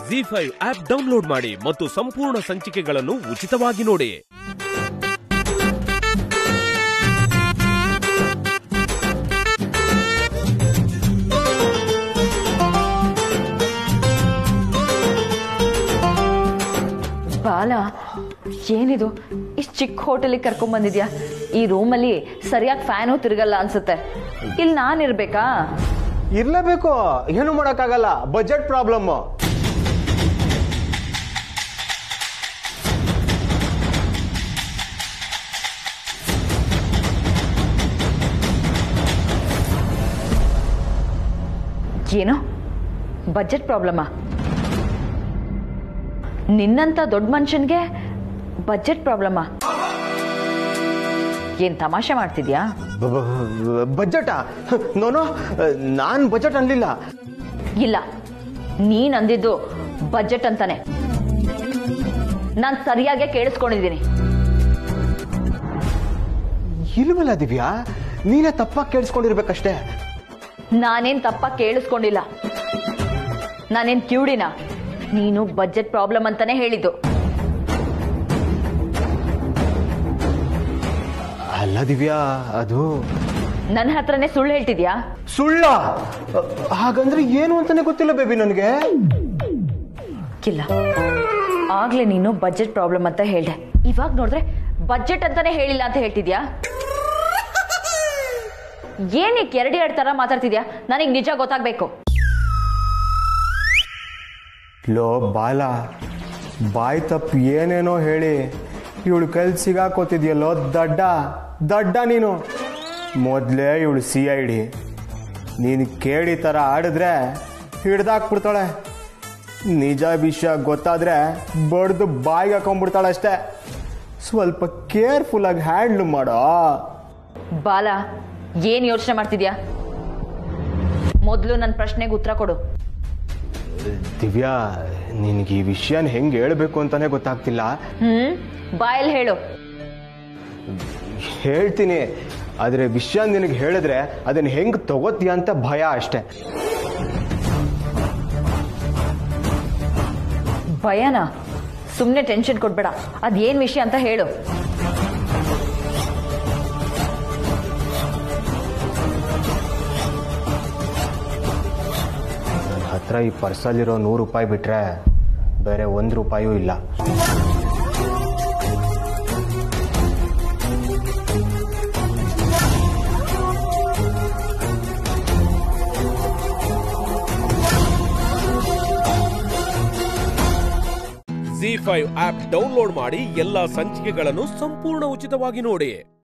G five app download ಮಾಡಿ ಮತ್ತು ಸಂಪೂರ್ಣ ಸಂಚಿಕೆಗಳನ್ನು ಉಚಿತವಾಗಿ ನೋಡಿ ಬಾಲ ಏನಿದು ಇಷ್ಟು ಚಿಕ್ಕ ಹೋಟೆಲಿಗೆ ಕರ್ಕೊಂಬಂದಿದ್ಯಾ ಈ ರೂಮಲ್ಲಿ ಸರಿಯಾಗಿ ಫ್ಯಾನು ತಿರುಗಲ್ಲ ಅನ್ಸುತ್ತೆ ಇಲ್ಲಿ ನಾನಿರ್ಬೇಕಾ ಇರ್ಲೇಬೇಕು ಏನು ಮಾಡೋಕ್ಕಾಗಲ್ಲ ಬಜೆಟ್ ಪ್ರಾಬ್ಲಮ್ ಏನು ಬಜೆಟ್ ಪ್ರಾಬ್ಲಮಾ ನಿನ್ನಂತ ದೊಡ್ಡ ಮನುಷ್ಯನ್ಗೆ ಬಜೆಟ್ ಪ್ರಾಬ್ಲಮಾ ಏನ್ ತಮಾಷೆ ಮಾಡ್ತಿದ್ಯಾ ಬಜೆಟಾ ನೋನೋ ನಾನ್ ಬಜೆಟ್ ಅನ್ಲಿಲ್ಲ ಇಲ್ಲ ನೀನ್ ಅಂದಿದ್ದು ಬಜೆಟ್ ಅಂತಾನೆ ನಾನ್ ಸರಿಯಾಗಿ ಕೇಳಿಸ್ಕೊಂಡಿದ್ದೀನಿ ಇಲ್ವಲ್ಲ ದಿವ್ಯಾ ನೀನೇ ತಪ್ಪಾಗಿ ಕೇಳಿಸ್ಕೊಂಡಿರ್ಬೇಕಷ್ಟೇ ನಾನೇನ್ ತಪ್ಪ ಕೇಳಿಸ್ಕೊಂಡಿಲ್ಲ ನಾನೇನ್ ಕಿವುಡಿನ ನೀನು ಬಜೆಟ್ ಪ್ರಾಬ್ಲಮ್ ಅಂತಾನೆ ಹೇಳಿದ್ದು ಅಲ್ಲ ದಿವ್ಯಾ ಅದು ನನ್ನ ಹತ್ರನೇ ಸುಳ್ಳು ಹೇಳ್ತಿದ್ಯಾ ಸುಳ್ಳ ಹಾಗಂದ್ರೆ ಏನು ಅಂತಾನೆ ಗೊತ್ತಿಲ್ಲ ಬೇಬಿ ನನಗೆ ಇಲ್ಲ ಆಗ್ಲೇ ನೀನು ಬಜೆಟ್ ಪ್ರಾಬ್ಲಮ್ ಅಂತ ಹೇಳ್ದೆ ಇವಾಗ ನೋಡಿದ್ರೆ ಬಜೆಟ್ ಅಂತಾನೆ ಹೇಳಿಲ್ಲ ಅಂತ ಹೇಳ್ತಿದ್ಯಾ ಏನಕ್ಕೆ ಎರಡು ಎರಡು ತರ ಮಾತಾಡ್ತಿದ್ಯಾ ನನಗೆ ನಿಜ ಗೊತ್ತಾಗ್ಬೇಕು ಲೋ ಬಾಲ ಬಾಯ್ ತಪ್ಪು ಏನೇನೋ ಹೇಳಿ ಇವಳು ಕೈಲಿ ಸಿಗಾಕೋತಿದ್ಯಲ್ಲೋ ದಡ್ಡ ದಡ್ಡ ನೀನು ಮೊದಲೇ ಇವಳು ಸಿ ಐ ಡಿ ನೀನು ಕೇಳಿ ಥರ ಆಡಿದ್ರೆ ಹಿಡ್ದಾಕ್ಬಿಡ್ತಾಳೆ ನಿಜ ವಿಷಯ ಗೊತ್ತಾದ್ರೆ ಬಡ್ದು ಬಾಯಿಗೆ ಹಾಕೊಂಡ್ಬಿಡ್ತಾಳೆ ಅಷ್ಟೇ ಸ್ವಲ್ಪ ಕೇರ್ಫುಲ್ಲಾಗಿ ಹ್ಯಾಂಡ್ಲ್ ಮಾಡೋ ಬಾಲ ಏನ್ ಯೋಚನೆ ಮಾಡ್ತಿದ್ಯಾ ಮೊದಲು ನನ್ನ ಪ್ರಶ್ನೆಗೆ ಉತ್ತರ ಕೊಡು ದಿವ್ಯಾ ನಿನಗೆ ಈ ವಿಷಯನ ಹೆಂಗೆ ಹೇಳ್ಬೇಕು ಅಂತಾನೆ ಗೊತ್ತಾಗ್ತಿಲ್ಲ ಹ್ಮ್ ಬಾಯಲ್ಲಿ ಹೇಳು ಹೇಳ್ತೀನಿ ಆದರೆ ವಿಷಯ ನಿನಗೆ ಹೇಳಿದ್ರೆ ಅದನ್ನ ಹೆಂಗ್ ತಗೋತೀಯ ಅಂತ ಭಯ ಅಷ್ಟೇ ಭಯನಾ ಸುಮ್ಮನೆ ಟೆನ್ಷನ್ ಕೊಡ್ಬೇಡ ಅದೇನ್ ವಿಷಯ ಅಂತ ಹೇಳು ನನ್ನ ಹತ್ರ ಈ ಪರ್ಸಲ್ಲಿರೋ ನೂರು ರೂಪಾಯಿ ಬಿಟ್ರೆ ಬೇರೆ ಒಂದು ರೂಪಾಯೂ ಇಲ್ಲ ಜಿ ಫೈವ್ ಆಪ್ ಡೌನ್ಲೋಡ್ ಮಾಡಿ ಎಲ್ಲಾ ಸಂಚಿಕೆಗಳನ್ನು ಸಂಪೂರ್ಣ ಉಚಿತವಾಗಿ ನೋಡಿ